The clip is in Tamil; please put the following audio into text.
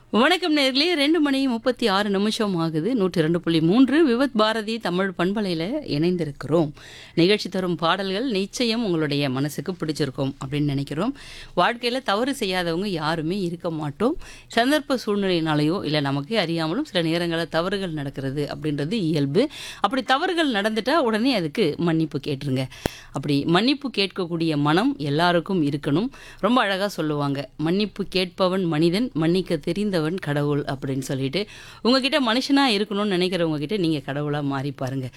வணக்கம் நேர்களே ரெண்டு மணி முப்பத்தி ஆறு நிமிஷம் ஆகுது நூற்றி ரெண்டு புள்ளி மூன்று விவத் பாரதி தமிழ் பண்பலையில் இணைந்திருக்கிறோம் நிகழ்ச்சி தரும் பாடல்கள் நிச்சயம் உங்களுடைய மனசுக்கு பிடிச்சிருக்கும் அப்படின்னு நினைக்கிறோம் வாழ்க்கையில் தவறு செய்யாதவங்க யாருமே இருக்க மாட்டோம் சந்தர்ப்ப சூழ்நிலையினாலேயோ இல்லை நமக்கே அறியாமலும் சில நேரங்களில் தவறுகள் நடக்கிறது அப்படின்றது இயல்பு அப்படி தவறுகள் நடந்துட்டா உடனே அதுக்கு மன்னிப்பு கேட்டுருங்க அப்படி மன்னிப்பு கேட்கக்கூடிய மனம் எல்லாருக்கும் இருக்கணும் ரொம்ப அழகாக சொல்லுவாங்க மன்னிப்பு கேட்பவன் மனிதன் மன்னிக்க தெரிந்தவன் கடவுள் அப்படின்னு சொல்லிட்டு உங்ககிட்ட மனுஷனாக இருக்கணும்னு நினைக்கிறவங்க கிட்ட நீங்கள் கடவுளாக மாறி பாருங்க